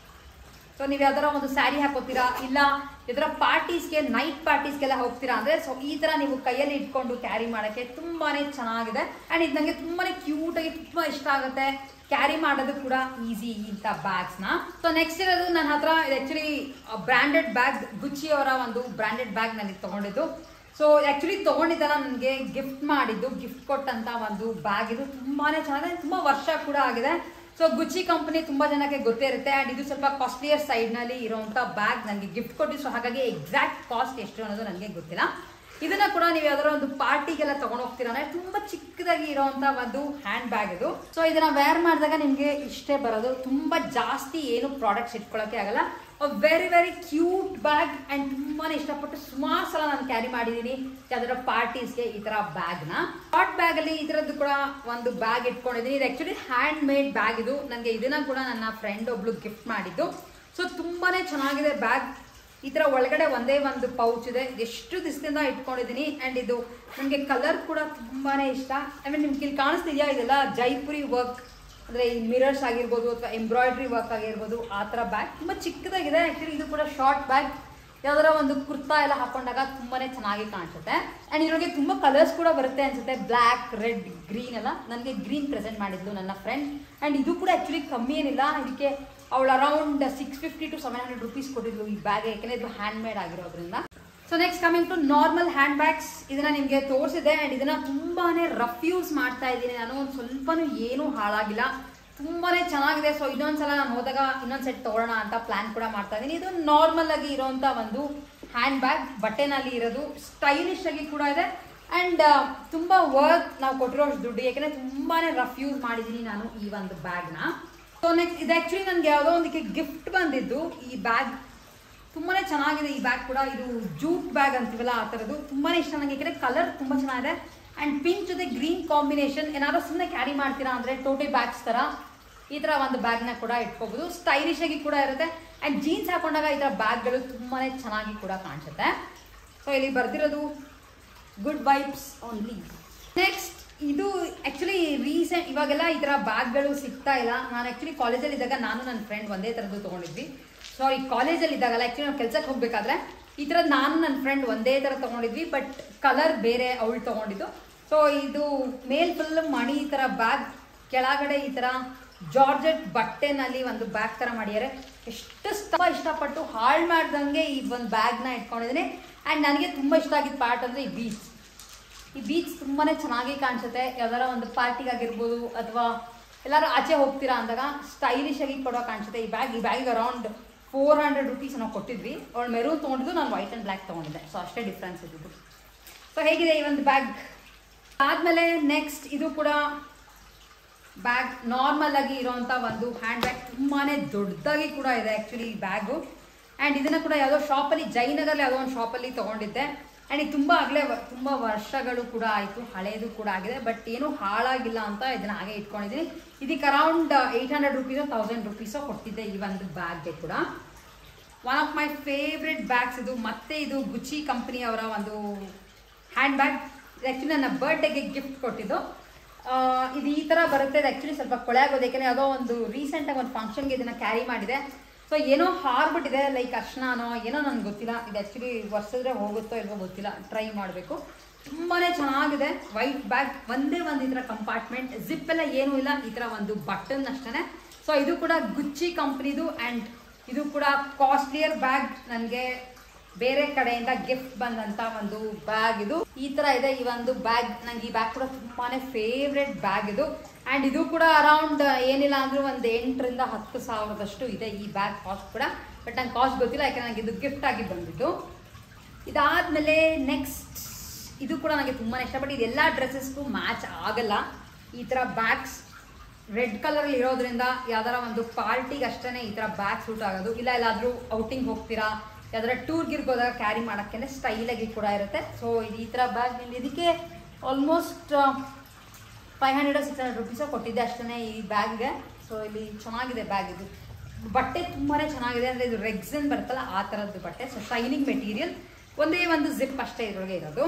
ಸೊ ನೀವು ಯಾವ್ದಾರ ಒಂದು ಸ್ಯಾರಿ ಹಾಕೋತೀರಾ ಇಲ್ಲ ಯಾವ್ದಾರ ಪಾರ್ಟೀಸ್ಗೆ ನೈಟ್ ಪಾರ್ಟೀಸ್ಗೆಲ್ಲ ಹೋಗ್ತೀರಾ ಅಂದ್ರೆ ಸೊ ಈ ತರ ನೀವು ಕೈಯಲ್ಲಿ ಇಟ್ಕೊಂಡು ಕ್ಯಾರಿ ಮಾಡಕ್ಕೆ ತುಂಬಾನೇ ಚೆನ್ನಾಗಿದೆ ಅಂಡ್ ಇದು ನಂಗೆ ತುಂಬಾನೇ ಕ್ಯೂಟ್ ಆಗಿ ತುಂಬಾ ಇಷ್ಟ ಆಗುತ್ತೆ ಕ್ಯಾರಿ ಮಾಡೋದು ಕೂಡ ಈಸಿ ಇಂಥ ಬ್ಯಾಗ್ಸ್ ನ ಸೊ ನೆಕ್ಸ್ಟ್ ಇರೋದು ನನ್ನ ಹತ್ರ ಇದು ಆಕ್ಚುಲಿ ಬ್ರಾಂಡೆಡ್ ಬ್ಯಾಗ್ ಗುಚ್ಚಿ ಅವರ ಒಂದು ಬ್ರಾಂಡೆಡ್ ಬ್ಯಾಗ್ ನನಗೆ ತಗೊಂಡಿದ್ದು ಸೊ ಆಕ್ಚುಲಿ ತಗೊಂಡಿದ್ದಲ್ಲ ನನಗೆ ಗಿಫ್ಟ್ ಮಾಡಿದ್ದು ಗಿಫ್ಟ್ ಕೊಟ್ಟಂತ ಒಂದು ಬ್ಯಾಗ್ ಇದು ತುಂಬಾನೇ ಚೆನ್ನಾಗಿದೆ ತುಂಬಾ ವರ್ಷ ಕೂಡ ಆಗಿದೆ ಸೊ ಗುಚ್ಚಿ ಕಂಪನಿ ತುಂಬಾ ಜನಕ್ಕೆ ಗೊತ್ತೇ ಇರುತ್ತೆ ಅಂಡ್ ಇದು ಸ್ವಲ್ಪ ಕಾಸ್ಟ್ಲಿಯರ್ ಸೈಡ್ ನಲ್ಲಿ ಇರುವಂತ ಬ್ಯಾಗ್ ನನಗೆ ಗಿಫ್ಟ್ ಕೊಟ್ಟು ಸೊ ಹಾಗಾಗಿ ಎಕ್ಸಾಕ್ಟ್ ಕಾಸ್ಟ್ ಎಷ್ಟು ಅನ್ನೋದು ನನಗೆ ಗೊತ್ತಿಲ್ಲ ಇದನ್ನ ಕೂಡ ನೀವು ಯಾವ್ದಾರ ಒಂದು ಪಾರ್ಟಿಗೆಲ್ಲ ತಗೊಂಡ್ ಹೋಗ್ತೀರಾ ಅಂದ್ರೆ ತುಂಬಾ ಚಿಕ್ಕದಾಗಿ ಇರುವಂತ ಒಂದು ಹ್ಯಾಂಡ್ ಬ್ಯಾಗ್ ಇದು ಸೊ ಇದನ್ನ ವೇರ್ ಮಾಡಿದಾಗ ನಿಮ್ಗೆ ಇಷ್ಟೇ ಬರೋದು ತುಂಬಾ ಜಾಸ್ತಿ ಏನು ಪ್ರಾಡಕ್ಟ್ಸ್ ಇಟ್ಕೊಳಕ್ಕೆ ಆಗಲ್ಲ very very cute bag and ತುಂಬಾನೇ ಇಷ್ಟಪಟ್ಟು ಸುಮಾರು ಸಲ ನಾನು ಕ್ಯಾರಿ ಮಾಡಿದೀನಿ ಯಾವ್ದಾರ ಪಾರ್ಟೀಸ್ಗೆ ಈ ತರ ಬ್ಯಾಗ್ ನ ಶಾರ್ಟ್ ಬ್ಯಾಗ್ ಅಲ್ಲಿ ಈ ತರದ್ದು ಕೂಡ ಒಂದು ಬ್ಯಾಗ್ ಇಟ್ಕೊಂಡಿದ್ದೀನಿ ಇದು ಆಕ್ಚುಲಿ ಹ್ಯಾಂಡ್ ಮೇಡ್ ಬ್ಯಾಗ್ ಇದು ನನಗೆ ಇದನ್ನ ಕೂಡ ನನ್ನ ಫ್ರೆಂಡ್ ಒಬ್ಳು ಗಿಫ್ಟ್ ಮಾಡಿದ್ದು ಸೊ ತುಂಬಾನೇ ಚೆನ್ನಾಗಿದೆ ಬ್ಯಾಗ್ ಈ ತರ ಒಳಗಡೆ ಒಂದೇ ಒಂದು ಪೌಚ್ ಇದೆ ಎಷ್ಟು ದಿವಸದಿಂದ ಇಟ್ಕೊಂಡಿದ್ದೀನಿ ಅಂಡ್ ಇದು ನನಗೆ ಕಲರ್ ಕೂಡ ತುಂಬಾನೇ ಇಷ್ಟ ಐ ಮೀನ್ ನಿಮ್ಗೆ ಇಲ್ಲಿ ಕಾಣಿಸ್ತಿದ್ಯಾ ಇದೆಲ್ಲ ಜೈಪುರಿ ವರ್ಕ್ ಅಂದ್ರೆ ಈ ಮಿರರ್ಸ್ ಆಗಿರ್ಬೋದು ಅಥವಾ ಎಂಬ್ರಾಯ್ಡ್ರಿ ವರ್ಕ್ ಆಗಿರ್ಬೋದು ಆ ಥರ ಬ್ಯಾಗ್ ತುಂಬಾ ಚಿಕ್ಕದಾಗಿದೆ ಆಕ್ಚುಲಿ ಇದು ಕೂಡ ಶಾರ್ಟ್ ಬ್ಯಾಗ್ ಯಾವ್ದಾರ ಒಂದು ಕುರ್ತಾ ಎಲ್ಲ ಹಾಕೊಂಡಾಗ ತುಂಬಾನೇ ಚೆನ್ನಾಗಿ ಕಾಣಿಸುತ್ತೆ ಅಂಡ್ ಇದ್ರೊಳಗೆ ತುಂಬಾ ಕಲರ್ಸ್ ಕೂಡ ಬರುತ್ತೆ ಅನ್ಸುತ್ತೆ ಬ್ಲ್ಯಾಕ್ ರೆಡ್ ಗ್ರೀನ್ ಎಲ್ಲ ನನಗೆ ಗ್ರೀನ್ ಪ್ರೆಸೆಂಟ್ ಮಾಡಿದ್ಲು ನನ್ನ ಫ್ರೆಂಡ್ ಅಂಡ್ ಇದು ಕೂಡ ಆಕ್ಚುಲಿ ಕಮ್ಮಿ ಏನಿಲ್ಲ ಇದಕ್ಕೆ ಅವಳು around six fifty to seven hundred rupees ಕೊಟ್ಟಿದ್ಲು ಈ ಬ್ಯಾಗ್ ಯಾಕಂದ್ರೆ ಇದು ಹ್ಯಾಂಡ್ ಮೇಡ್ ಆಗಿರೋದ್ರಿಂದ so next coming to normal hand bags ಇದನ್ನ ನಿಮಗೆ ತೋರಿಸಿದೆ ಅಂಡ್ ಇದನ್ನ ತುಂಬಾನೇ ರಫ್ ಯೂಸ್ ಮಾಡ್ತಾ ಇದ್ದೀನಿ ನಾನು ಒಂದು ಸ್ವಲ್ಪನೂ ಏನೂ ಹಾಳಾಗಿಲ್ಲ ತುಂಬಾನೇ ಚೆನ್ನಾಗಿದೆ ಸೊ ಇನ್ನೊಂದ್ಸಲ ನಾನು ಹೋದಾಗ ಇನ್ನೊಂದ್ ಸೆಟ್ ತಗೊಳ್ಳೋಣ ಅಂತ ಪ್ಲಾನ್ ಕೂಡ ಮಾಡ್ತಾ ಇದ್ದೀನಿ ಇದು ನಾರ್ಮಲ್ ಆಗಿ ಇರುವಂತ ಒಂದು ಹ್ಯಾಂಡ್ ಬ್ಯಾಗ್ ಬಟ್ಟೆನಲ್ಲಿ ಇರೋದು ಸ್ಟೈಲಿಶ್ ಆಗಿ ಕೂಡ ಇದೆ ಅಂಡ್ ತುಂಬಾ ವರ್ತ್ ನಾವು ಕೊಟ್ಟಿರೋ ದುಡ್ಡು ಯಾಕಂದ್ರೆ ತುಂಬಾನೇ ರಫ್ ಯೂಸ್ ಮಾಡಿದ್ದೀನಿ ನಾನು ಈ ಒಂದು ಬ್ಯಾಗ್ನ ಸೊ ನೆಕ್ಸ್ಟ್ ಇದು ಆಕ್ಚುಲಿ ನನಗೆ ಯಾವುದೋ ಒಂದಕ್ಕೆ ಗಿಫ್ಟ್ ಬಂದಿದ್ದು ಈ ಬ್ಯಾಗ್ ತುಂಬಾನೇ ಚೆನ್ನಾಗಿದೆ ಈ ಬ್ಯಾಗ್ ಕೂಡ ಇದು ಜೂಟ್ ಬ್ಯಾಗ್ ಅಂತೀವಲ್ಲ ಆ ಥರದ್ದು ತುಂಬಾನೇ ಇಷ್ಟ ನನಗೆ ಯಾಕಂದ್ರೆ ಕಲರ್ ತುಂಬಾ ಚೆನ್ನಾಗಿದೆ ಅಂಡ್ ಪಿಂಕ್ ಜೊತೆ ಗ್ರೀನ್ ಕಾಂಬಿನೇಷನ್ ಏನಾದ್ರು ಸುಮ್ಮನೆ ಕ್ಯಾರಿ ಮಾಡ್ತೀರಾ ಅಂದ್ರೆ ಟೋಟೆ ಬ್ಯಾಗ್ಸ್ ತರ ಈ ತರ ಒಂದು ಬ್ಯಾಗ್ನ ಕೂಡ ಇಟ್ಕೋಬಹುದು ಸ್ಟೈಲಿಶ್ ಆಗಿ ಕೂಡ ಇರುತ್ತೆ ಅಂಡ್ ಜೀನ್ಸ್ ಹಾಕೊಂಡಾಗ ಈ ತರ ಬ್ಯಾಗ್ಗಳು ತುಂಬಾನೇ ಚೆನ್ನಾಗಿ ಕೂಡ ಕಾಣಿಸುತ್ತೆ ಸೊ ಇಲ್ಲಿ ಬರ್ದಿರೋದು ಗುಡ್ ವೈಬ್ಸ್ ಓನ್ಲಿ ನೆಕ್ಸ್ಟ್ ಇದು ಆಕ್ಚುಲಿ ರೀಸೆಂಟ್ ಇವಾಗೆಲ್ಲ ಈ ತರ ಬ್ಯಾಗ್ಗಳು ಸಿಗ್ತಾ ಇಲ್ಲ ನಾನು ಆಕ್ಚುಲಿ ಕಾಲೇಜಲ್ಲಿ ಇದ್ದಾಗ ನಾನು ನನ್ನ ಫ್ರೆಂಡ್ ಒಂದೇ ಥರದ್ದು ತೊಗೊಂಡಿದ್ವಿ ಸಾರಿ ಕಾಲೇಜಲ್ಲಿ ಇದ್ದಾಗಲ್ಲ ಆಕ್ಚುಲಿ ನಾವು ಕೆಲ್ಸಕ್ಕೆ ಹೋಗ್ಬೇಕಾದ್ರೆ ಈ ಥರ ನಾನು ನನ್ನ ಫ್ರೆಂಡ್ ಒಂದೇ ಥರ ತೊಗೊಂಡಿದ್ವಿ ಬಟ್ ಕಲರ್ ಬೇರೆ ಅವಳು ತೊಗೊಂಡಿದ್ದು ಸೊ ಇದು ಮೇಲ್ ಫುಲ್ ಮಣಿ ಈ ಥರ ಬ್ಯಾಗ್ ಕೆಳಗಡೆ ಈ ಥರ ಜಾರ್ಜೆಟ್ ಬಟ್ಟೆನಲ್ಲಿ ಒಂದು ಬ್ಯಾಗ್ ಥರ ಮಾಡಿದ್ದಾರೆ ಎಷ್ಟು ತುಂಬ ಇಷ್ಟಪಟ್ಟು ಹಾಳು ಮಾಡ್ದಂಗೆ ಈ ಒಂದು ಬ್ಯಾಗ್ನ ಇಟ್ಕೊಂಡಿದ್ದೀನಿ ಆ್ಯಂಡ್ ನನಗೆ ತುಂಬ ಇಷ್ಟ ಆಗಿದ್ದ ಪಾರ್ಟ್ ಅಂದರೆ ಈ ಬೀಚ್ ಈ ಬೀಚ್ ತುಂಬಾನೇ ಚೆನ್ನಾಗಿ ಕಾಣಿಸುತ್ತೆ ಯಾವ್ದಾರ ಒಂದು ಪಾರ್ಟಿಗೆ ಆಗಿರ್ಬೋದು ಅಥವಾ ಎಲ್ಲಾರು ಆಚೆ ಹೋಗ್ತೀರಾ ಅಂದಾಗ ಸ್ಟೈಲಿಶ್ ಆಗಿ ಕೊಡೋ ಕಾಣಿಸುತ್ತೆ ಈ ಬ್ಯಾಗ್ ಈ ಬ್ಯಾಗಿಗೆ ಅರೌಂಡ್ ಫೋರ್ ಹಂಡ್ರೆಡ್ ರುಪೀಸ್ ನಾವು ಕೊಟ್ಟಿದ್ವಿ ಅವಳು ಮೆರೂನ್ ತೊಗೊಂಡಿದ್ದು ನಾನು ವೈಟ್ ಆ್ಯಂಡ್ ಬ್ಲ್ಯಾಕ್ ತೊಗೊಂಡಿದ್ದೆ ಸೊ ಅಷ್ಟೇ ಡಿಫ್ರೆನ್ಸ್ ಇದ್ದಿದ್ದು ಸೊ ಹೇಗಿದೆ ಈ ಒಂದು ಬ್ಯಾಗ್ ಆದಮೇಲೆ ನೆಕ್ಸ್ಟ್ ಇದು ಕೂಡ ಬ್ಯಾಗ್ ನಾರ್ಮಲ್ ಆಗಿ ಇರೋಂಥ ಒಂದು ಹ್ಯಾಂಡ್ ಬ್ಯಾಗ್ ತುಂಬಾನೇ ದೊಡ್ಡದಾಗಿ ಕೂಡ ಇದೆ ಆ್ಯಕ್ಚುಲಿ ಈ ಬ್ಯಾಗು ಆ್ಯಂಡ್ ಇದನ್ನು ಕೂಡ ಯಾವುದೋ ಶಾಪಲ್ಲಿ ಜಯನಗರಲ್ಲಿ ಯಾವುದೋ ಒಂದು ಶಾಪಲ್ಲಿ ತೊಗೊಂಡಿದ್ದೆ ಆ್ಯಂಡ್ ಇದು ತುಂಬ ಆಗಲೇ ತುಂಬ ವರ್ಷಗಳು ಕೂಡ ಆಯಿತು ಹಳೇದು ಕೂಡ ಆಗಿದೆ ಬಟ್ ಏನೂ ಹಾಳಾಗಿಲ್ಲ ಅಂತ ಇದನ್ನ ಹಾಗೆ ಇಟ್ಕೊಂಡಿದ್ದೀನಿ ಇದಕ್ಕೆ ಅರೌಂಡ್ ಏಯ್ಟ್ ಹಂಡ್ರೆಡ್ ರುಪೀಸೋ ತೌಸಂಡ್ ರುಪೀಸೋ ಕೊಟ್ಟಿದ್ದೆ ಈ ಒಂದು ಬ್ಯಾಗ್ಗೆ ಕೂಡ one of my favourite bags ಇದು ಮತ್ತೆ ಇದು ಗುಚ್ಚಿ ಕಂಪನಿಯವರ ಒಂದು ಹ್ಯಾಂಡ್ ಬ್ಯಾಗ್ ಆ್ಯಕ್ಚುಲಿ ನನ್ನ ಬರ್ಡೇಗೆ ಗಿಫ್ಟ್ ಕೊಟ್ಟಿದ್ದು ಆ, ಇದು ಈ ಥರ ಬರುತ್ತೆ ಇದು ಆ್ಯಕ್ಚುಲಿ ಸ್ವಲ್ಪ ಕೊಳೆ ಆಗೋದು ಯಾಕೆಂದರೆ ಯಾವುದೋ ಒಂದು ರೀಸೆಂಟಾಗಿ ಒಂದು ಫಂಕ್ಷನ್ಗೆ ಇದನ್ನು ಕ್ಯಾರಿ ಮಾಡಿದೆ ಸೊ ಏನೋ ಹಾರ್ಬಿಟ್ಟಿದೆ ಲೈಕ್ ಅರ್ಶನಾನೋ ಏನೋ ನನಗೆ ಗೊತ್ತಿಲ್ಲ ಇದು ಆ್ಯಕ್ಚುಲಿ ಒರೆಸಿದ್ರೆ ಹೋಗುತ್ತೋ ಇಲ್ವೋ ಗೊತ್ತಿಲ್ಲ ಟ್ರೈ ಮಾಡಬೇಕು ತುಂಬಾ ಚೆನ್ನಾಗಿದೆ ವೈಟ್ ಬ್ಯಾಗ್ ಒಂದೇ ಒಂದು ಈ ಥರ ಕಂಪಾರ್ಟ್ಮೆಂಟ್ ಜಿಪ್ ಎಲ್ಲ ಏನೂ ಇಲ್ಲ ಈ ಥರ ಒಂದು ಬಟನ್ ಅಷ್ಟೇ ಸೊ ಇದು ಕೂಡ ಗುಚ್ಚಿ ಕಂಪ್ನಿದು ಆ್ಯಂಡ್ ಇದು ಕೂಡ ಕಾಸ್ಟ್ಲಿಯರ್ ಬ್ಯಾಗ್ ನನಗೆ ಬೇರೆ ಕಡೆಯಿಂದ ಗಿಫ್ಟ್ ಬಂದಂತ ಒಂದು ಬ್ಯಾಗ್ ಇದು ಈ ತರ ಇದೆ ಈ ಒಂದು ಬ್ಯಾಗ್ ನಂಗೆ ಈ ಬ್ಯಾಗ್ ಕೂಡ ತುಂಬಾನೇ ಫೇವ್ರೆಟ್ ಬ್ಯಾಗ್ ಇದು ಅಂಡ್ ಇದು ಕೂಡ ಅರೌಂಡ್ ಏನಿಲ್ಲ ಅಂದ್ರೂ ಒಂದು ಎಂಟರಿಂದ ಹತ್ತು ಸಾವಿರದಷ್ಟು ಇದೆ ಈ ಬ್ಯಾಗ್ ಕಾಸ್ಟ್ ಕೂಡ ಬಟ್ ನಂಗೆ ಕಾಸ್ಟ್ ಗೊತ್ತಿಲ್ಲ ಯಾಕಂದ್ರೆ ನನಗೆ ಇದು ಗಿಫ್ಟ್ ಆಗಿ ಬಂದಿದ್ದು ಇದಾದ್ಮೇಲೆ ನೆಕ್ಸ್ಟ್ ಇದು ಕೂಡ ನನಗೆ ತುಂಬಾ ಇಷ್ಟ ಬಟ್ ಇದೆಲ್ಲ ಡ್ರೆಸ್ಸಸ್ಗೂ ಮ್ಯಾಚ್ ಆಗಲ್ಲ ಈ ಥರ ಬ್ಯಾಗ್ಸ್ ರೆಡ್ ಕಲರ್ ಇರೋದ್ರಿಂದ ಯಾವ್ದಾರ ಒಂದು ಪಾರ್ಟಿಗೆ ಅಷ್ಟೇ ಈ ಥರ ಬ್ಯಾಗ್ ಸೂಟ್ ಆಗೋದು ಇಲ್ಲ ಎಲ್ಲಾದರೂ ಔಟಿಂಗ್ ಹೋಗ್ತೀರಾ ಯಾವ್ದಾರ ಟೂರ್ಗೆ ಹೋದಾಗ ಕ್ಯಾರಿ ಮಾಡೋಕ್ಕೆ ಸ್ಟೈಲಾಗಿ ಕೂಡ ಇರುತ್ತೆ ಸೊ ಈ ಥರ ಬ್ಯಾಗ್ ಇದಕ್ಕೆ almost five hundred six hundred rupees ಕೊಟ್ಟಿದ್ದೆ ಅಷ್ಟೇ ಈ ಬ್ಯಾಗ್ಗೆ ಸೊ ಇಲ್ಲಿ ಚೆನ್ನಾಗಿದೆ ಬ್ಯಾಗ್ ಇದು ಬಟ್ಟೆ ತುಂಬಾ ಚೆನ್ನಾಗಿದೆ ಅಂದರೆ ಇದು ರೆಗ್ಸನ್ ಬರುತ್ತಲ್ಲ ಆ ಥರದ್ದು ಬಟ್ಟೆ ಸೊ ಶೈನಿಂಗ್ ಮೆಟೀರಿಯಲ್ ಒಂದೇ ಒಂದು ಜಿಪ್ ಅಷ್ಟೇ ಇದ್ರೊಳಗೆ ಇರೋದು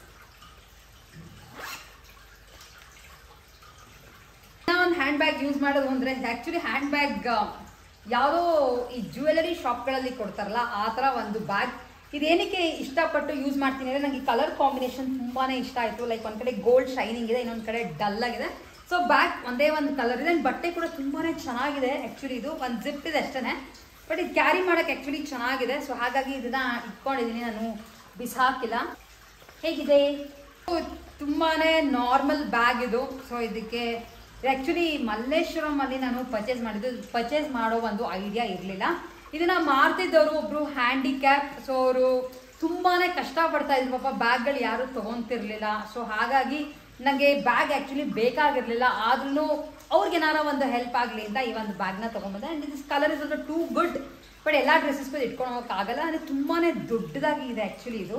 ಒಂದು ಹ್ಯಾಂಡ್ ಬ್ಯಾಗ್ ಯೂಸ್ ಮಾಡೋದು ಅಂದರೆ ಆ್ಯಕ್ಚುಲಿ ಹ್ಯಾಂಡ್ ಬ್ಯಾಗ್ ಯಾವುದೋ ಈ ಜ್ಯುವೆಲರಿ ಶಾಪ್ಗಳಲ್ಲಿ ಕೊಡ್ತಾರಲ್ಲ ಆ ಥರ ಒಂದು ಬ್ಯಾಗ್ ಇದೇನಕ್ಕೆ ಇಷ್ಟಪಟ್ಟು ಯೂಸ್ ಮಾಡ್ತೀನಿ ಅಂದರೆ ನನಗೆ ಕಲರ್ ಕಾಂಬಿನೇಷನ್ ತುಂಬಾ ಇಷ್ಟ ಆಯಿತು ಲೈಕ್ ಒಂದು ಕಡೆ ಗೋಲ್ಡ್ ಶೈನಿಂಗ್ ಇದೆ ಇನ್ನೊಂದು ಕಡೆ ಡಲ್ ಆಗಿದೆ ಸೊ ಬ್ಯಾಗ್ ಒಂದೇ ಒಂದು ಕಲರ್ ಇದೆ and ಬಟ್ಟೆ ಕೂಡ ತುಂಬಾ ಚೆನ್ನಾಗಿದೆ ಆ್ಯಕ್ಚುಲಿ ಇದು ಒಂದು ಜಿಪ್ ಇದೆ ಅಷ್ಟೇ ಬಟ್ ಇದು ಕ್ಯಾರಿ ಮಾಡೋಕ್ಕೆ ಆ್ಯಕ್ಚುಲಿ ಚೆನ್ನಾಗಿದೆ ಸೊ ಹಾಗಾಗಿ ಇದನ್ನ ಇಟ್ಕೊಂಡಿದ್ದೀನಿ ನಾನು ಬಿಸಾಕಿಲ್ಲ ಹೇಗಿದೆ ತುಂಬಾ ನಾರ್ಮಲ್ ಬ್ಯಾಗ್ ಇದು ಸೊ ಇದಕ್ಕೆ ಆ್ಯಕ್ಚುಲಿ ಮಲ್ಲೇಶ್ವರಂ ಅಲ್ಲಿ ನಾನು ಪರ್ಚೇಸ್ ಮಾಡಿದ್ದು ಪರ್ಚೇಸ್ ಮಾಡೋ ಒಂದು ಐಡಿಯಾ ಇರಲಿಲ್ಲ ಇದನ್ನ ಮಾರ್ತಿದ್ದವರು ಒಬ್ರು ಹ್ಯಾಂಡಿಕ್ಯಾಪ್ ಸೊ ಅವರು ತುಂಬಾನೇ ಕಷ್ಟಪಡ್ತಾ ಇದ್ರು ಪಾಪ ಬ್ಯಾಗ್ಗಳು ಯಾರು ತಗೊಂತಿರ್ಲಿಲ್ಲ ಸೊ ಹಾಗಾಗಿ ನನಗೆ ಬ್ಯಾಗ್ ಆ್ಯಕ್ಚುಲಿ ಬೇಕಾಗಿರಲಿಲ್ಲ ಆದ್ರೂ ಅವ್ರಿಗೆ ಏನಾರ ಒಂದು ಹೆಲ್ಪ್ ಆಗಲಿ ಅಂತ ಈ ಒಂದು ಬ್ಯಾಗ್ನ ತೊಗೊಂಬಂದೆ and this colour is too good but ಎಲ್ಲ ಡ್ರೆಸ್ಸಸ್ಗೂ ಇಟ್ಕೊಂಡು ಹೋಗೋಕ್ಕಾಗಲ್ಲ ಅಂದರೆ ತುಂಬಾ ದೊಡ್ಡದಾಗಿ ಇದೆ ಆ್ಯಕ್ಚುಲಿ ಇದು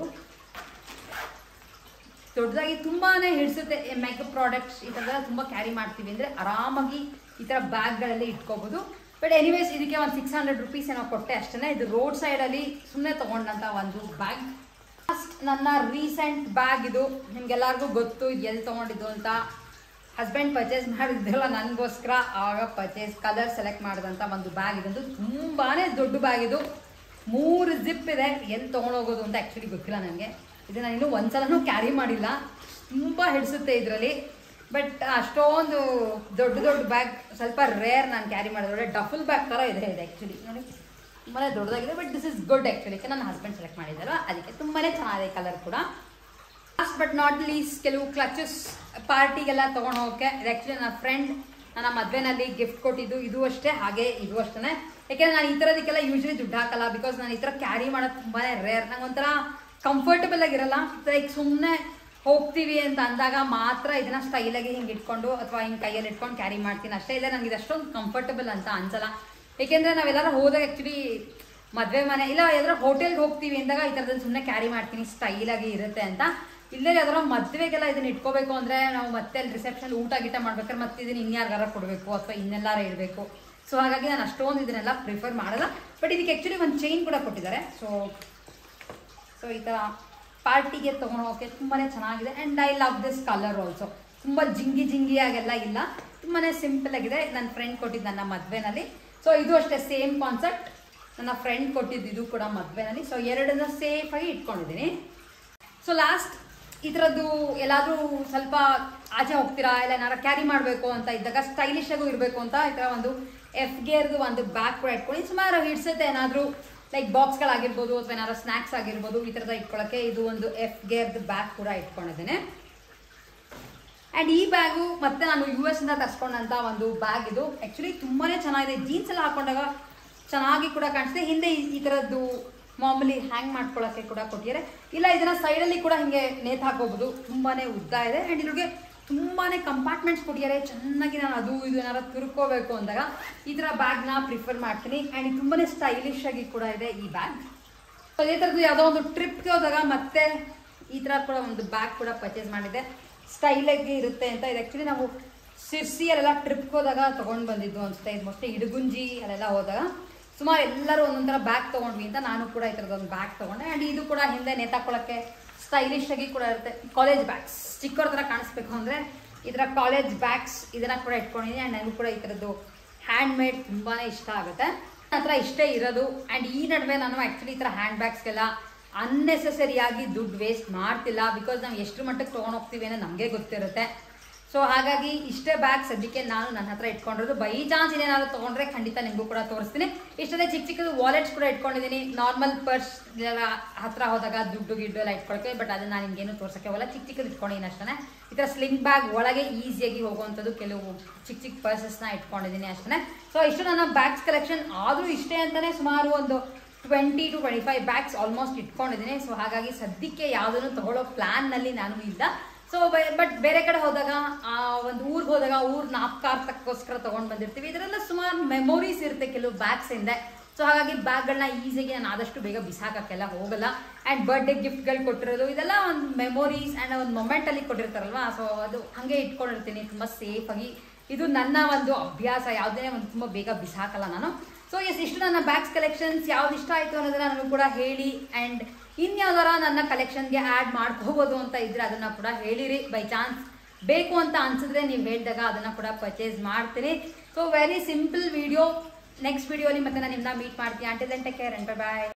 ದೊಡ್ಡದಾಗಿ ತುಂಬಾನೇ ಹಿಡಿಸುತ್ತೆ ಮೇಕಪ್ ಪ್ರಾಡಕ್ಟ್ಸ್ ಈ ಥರ ತುಂಬ ಕ್ಯಾರಿ ಮಾಡ್ತೀವಿ ಅಂದರೆ ಆರಾಮಾಗಿ ಈ ಥರ ಬ್ಯಾಗ್ಗಳಲ್ಲಿ ಇಟ್ಕೋಬೋದು ಬಟ್ ಎನಿವೇಸ್ ಇದಕ್ಕೆ ಒಂದು ಸಿಕ್ಸ್ ಹಂಡ್ರೆಡ್ ರುಪೀಸ್ ಏನೋ ಕೊಟ್ಟೆ ಅಷ್ಟೇ ಇದು ರೋಡ್ ಸೈಡಲ್ಲಿ ಸುಮ್ಮನೆ ತೊಗೊಂಡಂಥ ಒಂದು ಬ್ಯಾಗ್ ಫಸ್ಟ್ ನನ್ನ ರೀಸೆಂಟ್ ಬ್ಯಾಗ್ ಇದು ನಿಮ್ಗೆಲ್ಲರಿಗೂ ಗೊತ್ತು ಇದು ಎಲ್ಲಿ ತೊಗೊಂಡಿದ್ದು ಅಂತ ಹಸ್ಬೆಂಡ್ ಪರ್ಚೇಸ್ ಮಾಡಿದ್ದೆಲ್ಲ ನನಗೋಸ್ಕರ ಆಗ ಪರ್ಚೇಸ್ ಕಲರ್ ಸೆಲೆಕ್ಟ್ ಮಾಡಿದಂಥ ಒಂದು ಬ್ಯಾಗ್ ಇದಂದು ತುಂಬಾ ದೊಡ್ಡ ಬ್ಯಾಗ್ ಇದು ಮೂರು ಜಿಪ್ ಇದೆ ಎಲ್ಲಿ ತೊಗೊಂಡೋಗೋದು ಅಂತ ಆ್ಯಕ್ಚುಲಿ ಗೊತ್ತಿಲ್ಲ ನನಗೆ ಇದು ನಾನು ಇನ್ನೂ ಒಂದ್ಸಲನೂ ಕ್ಯಾರಿ ಮಾಡಿಲ್ಲ ತುಂಬ ಹಿಡಿಸುತ್ತೆ ಇದರಲ್ಲಿ ಬಟ್ ಅಷ್ಟೊಂದು ದೊಡ್ಡ ದೊಡ್ಡ ಬ್ಯಾಗ್ ಸ್ವಲ್ಪ ರೇರ್ ನಾನು ಕ್ಯಾರಿ ಮಾಡಿದ್ರೆ ಡಫಲ್ ಬ್ಯಾಗ್ ಥರ ಇದೆ ಇದೆ ಆ್ಯಕ್ಚುಲಿ ನೋಡಿ ತುಂಬಾ ದೊಡ್ಡದಾಗಿದೆ but this is good actually ನನ್ನ ಹಸ್ಬೆಂಡ್ ಸೆಲೆಕ್ಟ್ ಮಾಡಿದ್ದಾರೋ ಅದಕ್ಕೆ ತುಂಬಾ ಚೆನ್ನಾಗಿದೆ ಕಲರ್ ಕೂಡ ಲಾಸ್ಟ್ ಬಟ್ ನಾಟ್ ಲೀಸ್ಟ್ ಕೆಲವು ಕ್ಲಚಸ್ ಪಾರ್ಟಿಗೆಲ್ಲ ತೊಗೊಂಡು ಹೋಗೋಕ್ಕೆ ಇದು ಆ್ಯಕ್ಚುಲಿ ನನ್ನ ಫ್ರೆಂಡ್ ನನ್ನ ಮದುವೆನಲ್ಲಿ ಗಿಫ್ಟ್ ಕೊಟ್ಟಿದ್ದು ಇದು ಅಷ್ಟೇ ಹಾಗೆ ಇದು ಅಷ್ಟೇ ಯಾಕೆಂದ್ರೆ ನಾನು ಈ ಥರದಕ್ಕೆಲ್ಲ ಯೂಶ್ವಲಿ ದುಡ್ಡು ಹಾಕಲ್ಲ ಬಿಕಾಸ್ ನಾನು ಈ ಥರ ಕ್ಯಾರಿ ಮಾಡೋದು ತುಂಬಾ ರೇರ್ ನಂಗೆ ಒಂಥರ ಕಂಫರ್ಟಬಲ್ ಆಗಿರಲ್ಲ ಲೈಕ್ ಸುಮ್ಮನೆ ಹೋಗ್ತೀವಿ ಅಂತ ಅಂದಾಗ ಮಾತ್ರ ಇದನ್ನ ಸ್ಟೈಲಾಗಿ ಹಿಂಗೆ ಇಟ್ಕೊಂಡು ಅಥವಾ ಹಿಂಗೆ ಕೈಯಲ್ಲಿ ಇಟ್ಕೊಂಡು ಕ್ಯಾರಿ ಮಾಡ್ತೀನಿ ಅಷ್ಟೇ ಇಲ್ಲ ನನಗೆ ಇದು ಅಷ್ಟೊಂದು ಕಂಫರ್ಟಬಲ್ ಅಂತ ಅನ್ಸಲ್ಲ ಏಕೆಂದರೆ ನಾವೆಲ್ಲರೂ ಹೋದಾಗ ಆ್ಯಕ್ಚುಲಿ ಮದುವೆ ಮನೆ ಇಲ್ಲ ಯಾವ್ದಾರ ಹೋಟೆಲ್ಗೆ ಹೋಗ್ತೀವಿ ಅಂದಾಗ ಈ ಥರದಲ್ಲಿ ಸುಮ್ಮನೆ ಕ್ಯಾರಿ ಮಾಡ್ತೀನಿ ಸ್ಟೈಲಾಗಿ ಇರುತ್ತೆ ಅಂತ ಇಲ್ಲೇ ಯಾವ್ದಾರ ಮದುವೆಗೆಲ್ಲ ಇದನ್ನ ಇಟ್ಕೋಬೇಕು ಅಂದರೆ ನಾವು ಮತ್ತೆ ಅಲ್ಲಿ ರಿಸೆಪ್ಷನ್ ಊಟ ಗೀಟ ಮಾಡ್ಬೇಕಾದ್ರೆ ಮತ್ತೆ ಇದನ್ನ ಇನ್ಯಾರಿಗಾರ ಕೊಡಬೇಕು ಅಥವಾ ಇನ್ನೆಲ್ಲಾರ ಇಡಬೇಕು ಸೊ ಹಾಗಾಗಿ ನಾನು ಅಷ್ಟೊಂದು ಇದನ್ನೆಲ್ಲ ಪ್ರಿಫರ್ ಮಾಡಲ್ಲ ಬಟ್ ಇದಕ್ಕೆ ಆ್ಯಕ್ಚುಲಿ ಒಂದು ಚೈನ್ ಕೂಡ ಕೊಟ್ಟಿದ್ದಾರೆ ಸೊ ಸೊ ಈ ಥರ ಪಾರ್ಟಿಗೆ ತೊಗೊಂಡು ಹೋಗೋಕ್ಕೆ ತುಂಬಾ ಚೆನ್ನಾಗಿದೆ and I love this colour also ತುಂಬ ಜಿಂಗಿ ಜಿಂಗಿಯಾಗೆಲ್ಲ ಇಲ್ಲ ತುಂಬಾ ಸಿಂಪಲ್ ಆಗಿದೆ ನನ್ನ ಫ್ರೆಂಡ್ ಕೊಟ್ಟಿದ್ದು ನನ್ನ ಮದುವೆನಲ್ಲಿ ಸೊ ಇದು ಅಷ್ಟೇ ಸೇಮ್ ಕಾನ್ಸೆಪ್ಟ್ ನನ್ನ ಫ್ರೆಂಡ್ ಕೊಟ್ಟಿದ್ದು ಇದು ಕೂಡ ಮದುವೆನಲ್ಲಿ ಸೊ ಎರಡನ್ನ ಸೇಫಾಗಿ ಇಟ್ಕೊಂಡಿದ್ದೀನಿ ಸೊ ಲಾಸ್ಟ್ ಇದರದ್ದು ಎಲ್ಲಾದರೂ ಸ್ವಲ್ಪ ಆಚೆ ಹೋಗ್ತೀರಾ ಇಲ್ಲ ಏನಾರ ಕ್ಯಾರಿ ಮಾಡಬೇಕು ಅಂತ ಇದ್ದಾಗ ಸ್ಟೈಲಿಶ್ ಆಗು ಇರಬೇಕು ಅಂತ ಈ ಥರ ಒಂದು ಎಫ್ ಗೇರ್ದು ಒಂದು ಬ್ಯಾಗ್ ಕೂಡ ಇಟ್ಕೊಂಡು ಸುಮಾರು ಹಿಡ್ಸುತ್ತೆ ಏನಾದರೂ ಲೈಕ್ ಬಾಕ್ಸ್ಗಳಾಗಿರ್ಬೋದು ಅಥವಾ ಏನಾದ್ರು ಸ್ನ್ಯಾಕ್ಸ್ ಆಗಿರ್ಬೋದು ಈ ಥರದ ಇಟ್ಕೊಳ್ಳೋಕ್ಕೆ ಇದು ಒಂದು ಎಫ್ ಗೇರ್ದು ಬ್ಯಾಗ್ ಕೂಡ ಇಟ್ಕೊಂಡಿದ್ದೇನೆ ಆ್ಯಂಡ್ ಈ ಬ್ಯಾಗು ಮತ್ತೆ ನಾನು ಯು ಎಸ್ ಇಂದ ತರಿಸ್ಕೊಂಡಂಥ ಒಂದು ಬ್ಯಾಗ್ ಇದು ಆ್ಯಕ್ಚುಲಿ ತುಂಬಾ ಚೆನ್ನಾಗಿದೆ ಜೀನ್ಸ್ ಎಲ್ಲ ಹಾಕೊಂಡಾಗ ಚೆನ್ನಾಗಿ ಕೂಡ ಕಾಣಿಸುತ್ತೆ ಹಿಂದೆ ಈ- ಈ ಥರದ್ದು ಮಾಮೂಲಿ ಹ್ಯಾಂಗ್ ಮಾಡ್ಕೊಳ್ಳೋಕ್ಕೆ ಕೂಡ ಕೊಟ್ಟಿದ್ದಾರೆ ಇಲ್ಲ ಇದನ್ನ ಸೈಡಲ್ಲಿ ಕೂಡ ಹಿಂಗೆ ನೇತು ಹಾಕೋಬಹುದು ತುಂಬಾನೇ ಉದ್ದ ಇದೆ ಆ್ಯಂಡ್ ಇದ್ರಿಗೆ ತುಂಬಾನೇ ಕಂಪಾರ್ಟ್ಮೆಂಟ್ಸ್ ಕೊಟ್ಟಿದ್ದಾರೆ ಚೆನ್ನಾಗಿ ನಾನು ಅದು ಇದು ಏನಾರ ತುರ್ಕೋಬೇಕು ಅಂದಾಗ ಈ ಥರ ಬ್ಯಾಗ್ನ ಪ್ರಿಫರ್ ಮಾಡ್ತೀನಿ ಆ್ಯಂಡ್ ಇದು ತುಂಬಾನೇ ಸ್ಟೈಲಿಶ್ ಆಗಿ ಕೂಡ ಇದೆ ಈ ಬ್ಯಾಗ್ ಅದೇ ಥರದ್ದು ಯಾವುದೋ ಒಂದು ಟ್ರಿಪ್ಗೆ ಹೋದಾಗ ಮತ್ತೆ ಈ ಥರ ಕೂಡ ಒಂದು ಬ್ಯಾಗ್ ಕೂಡ ಪರ್ಚೇಸ್ ಮಾಡಿದ್ದೆ ಸ್ಟೈಲಾಗಿ ಇರುತ್ತೆ ಅಂತ ಇದು ಆ್ಯಕ್ಚುಲಿ ನಾವು ಸಿರ್ಸಿಯಲ್ಲೆಲ್ಲ ಟ್ರಿಪ್ಗೆ ಹೋದಾಗ ತೊಗೊಂಡು ಬಂದಿದ್ದು ಅನ್ಸುತ್ತೆ ಇದು ಮೋಸ್ಟ್ಲಿ ಇಡಗುಂಜಿ ಅಲ್ಲೆಲ್ಲ ಹೋದಾಗ ಸುಮಾರು ಎಲ್ಲರೂ ಒಂದೊಂಥರ ಬ್ಯಾಗ್ ತೊಗೊಂಡ್ವಿ ಅಂತ ನಾನು ಕೂಡ ಈ ಥರದೊಂದು ಬ್ಯಾಗ್ ತೊಗೊಂಡೆ ಆ್ಯಂಡ್ ಇದು ಕೂಡ ಹಿಂದೆ ನೇತಾಕೊಳ್ಳೋಕ್ಕೆ ಸ್ಟೈಲಿಶ್ ಆಗಿ ಕೂಡ ಇರುತ್ತೆ ಕಾಲೇಜ್ ಬ್ಯಾಗ್ಸ್ ಚಿಕ್ಕವ್ರ ಥರ ಕಾಣಿಸ್ಬೇಕು ಅಂದರೆ ಈ ಥರ ಕಾಲೇಜ್ ಬ್ಯಾಗ್ಸ್ ಇದನ್ನ ಕೂಡ ಇಟ್ಕೊಂಡಿದ್ದೀನಿ ಆ್ಯಂಡ್ ನನಗೂ ಕೂಡ ಈ ಥರದ್ದು ಹ್ಯಾಂಡ್ ಮೇಡ್ ತುಂಬಾ ಇಷ್ಟ ಆಗುತ್ತೆ ಹತ್ರ ಇಷ್ಟೇ ಇರೋದು ಆ್ಯಂಡ್ ಈ ನಡುವೆ ನಾನು ಆ್ಯಕ್ಚುಲಿ ಈ ಥರ ಹ್ಯಾಂಡ್ ಬ್ಯಾಗ್ಸ್ಗೆಲ್ಲ ಅನ್ನೆಸೆಸರಿಯಾಗಿ ದುಡ್ಡು ವೇಸ್ಟ್ ಮಾಡ್ತಿಲ್ಲ ಬಿಕಾಸ್ ನಾವು ಎಷ್ಟು ಮಟ್ಟಕ್ಕೆ ತೊಗೊಂಡು ಹೋಗ್ತೀವಿ ಅನ್ನೋ ನಮಗೆ ಗೊತ್ತಿರುತ್ತೆ ಸೊ ಹಾಗಾಗಿ ಇಷ್ಟೇ ಬ್ಯಾಗ್ ಸದ್ಯಕ್ಕೆ ನಾನು ನನ್ನ ಹತ್ರ ಇಟ್ಕೊಂಡಿರೋದು ಬೈ ಚಾನ್ಸ್ ಏನಾದ್ರು ತೊಗೊಂಡ್ರೆ ಖಂಡಿತ ನಿಮಗೂ ಕೂಡ ತೋರಿಸ್ತೀನಿ ಇಷ್ಟೇ ಚಿಕ್ಕ ಚಿಕ್ಕದು ವಾಲೆಟ್ಸ್ ಕೂಡ ಇಟ್ಕೊಂಡಿದ್ದೀನಿ ನಾರ್ಮಲ್ ಪರ್ಸ್ ಹತ್ರ ಹೋದಾಗ ದುಡ್ಡು ಗಿಡ್ಡು ಎಲ್ಲ ಇಟ್ಕೊಳಕ್ಕೆ ಬಟ್ ಅದನ್ನ ನಾನು ನಿಮ್ಗೇನು ತೋರ್ಸಕ್ಕೆ ಹೋಗಲ್ಲ ಚಿಕ್ಕ ಚಿಕ್ಕದು ಇಟ್ಕೊಂಡಿದ್ದೀನಿ ಅಷ್ಟೇ ಈ ಥರ ಸ್ಲಿಂಗ್ ಬ್ಯಾಗ್ ಒಳಗೆ ಈಸಿಯಾಗಿ ಹೋಗುವಂಥದ್ದು ಕೆಲವು ಚಿಕ್ಕ ಚಿಕ್ಕ ಪರ್ಸಸ್ನ ಇಟ್ಕೊಂಡಿದ್ದೀನಿ ಅಷ್ಟೇ ಸೊ ಇಷ್ಟು ನನ್ನ ಬ್ಯಾಗ್ಸ್ ಕಲೆಕ್ಷನ್ ಆದರೂ ಇಷ್ಟೇ ಅಂತಲೇ ಸುಮಾರು ಒಂದು twenty to twenty five bags almost ಇಟ್ಕೊಂಡಿದ್ದೀನಿ ಸೊ ಹಾಗಾಗಿ ಸದ್ಯಕ್ಕೆ ಯಾವುದನ್ನು ತಗೊಳ್ಳೋ ಪ್ಲ್ಯಾನ್ನಲ್ಲಿ ನಾನು ಇಲ್ಲ ಸೊ ಬಟ್ ಬೇರೆ ಕಡೆ ಹೋದಾಗ ಆ ಒಂದು ಊರಿಗೆ ಹೋದಾಗ ಊರ್ ನಾಪ್ಕಾರ್ಥಕ್ಕೋಸ್ಕರ ತೊಗೊಂಡು ಬಂದಿರ್ತೀವಿ ಇದರೆಲ್ಲ ಸುಮಾರು ಮೆಮೊರೀಸ್ ಇರುತ್ತೆ ಕೆಲವು ಬ್ಯಾಗ್ಸ್ ಹಿಂದೆ ಸೊ ಹಾಗಾಗಿ ಬ್ಯಾಗ್ಗಳನ್ನ ಈಸಿಯಾಗಿ ನಾನು ಆದಷ್ಟು ಬೇಗ ಬಿಸಾಕಕ್ಕೆಲ್ಲ ಹೋಗಲ್ಲ ಆ್ಯಂಡ್ ಬರ್ಡೇ ಗಿಫ್ಟ್ಗಳು ಕೊಟ್ಟಿರೋದು ಇದೆಲ್ಲ ಒಂದು ಮೆಮೊರೀಸ್ ಆ್ಯಂಡ್ ಒಂದು ಮೊಮೆಂಟಲ್ಲಿ ಕೊಟ್ಟಿರ್ತಾರಲ್ವಾ ಸೊ ಅದು ಹಾಗೆ ಇಟ್ಕೊಂಡಿರ್ತೀನಿ ತುಂಬ ಸೇಫಾಗಿ ಇದು ನನ್ನ ಒಂದು ಅಭ್ಯಾಸ ಯಾವುದೇ ಒಂದು ತುಂಬ ಬೇಗ ಬಿಸಾಕಲ್ಲ ನಾನು ಸೊ ಎಸ್ ಇಷ್ಟು ನನ್ನ ಬ್ಯಾಗ್ಸ್ ಕಲೆಕ್ಷನ್ಸ್ ಯಾವ್ದು ಇಷ್ಟ ಆಯಿತು ಅನ್ನೋದನ್ನ ನನಗೂ ಕೂಡ ಹೇಳಿ ಆ್ಯಂಡ್ ಇನ್ಯಾವ್ದಾರ ನನ್ನ ಕಲೆಕ್ಷನ್ಗೆ ಆ್ಯಡ್ ಮಾಡ್ಕೋಬೋದು ಅಂತ ಇದ್ರೆ ಅದನ್ನು ಕೂಡ ಹೇಳಿರಿ ಬೈ ಚಾನ್ಸ್ ಬೇಕು ಅಂತ ಅನ್ಸಿದ್ರೆ ನೀವು ಹೇಳಿದಾಗ ಅದನ್ನು ಕೂಡ ಪರ್ಚೇಸ್ ಮಾಡ್ತೀನಿ so very simple video next ವಿಡಿಯೋಲಿ ಮತ್ತೆ ನಾನು ನಿಮ್ಮನ್ನ ಮೀಟ್ ಮಾಡ್ತೀನಿ until then take care and bye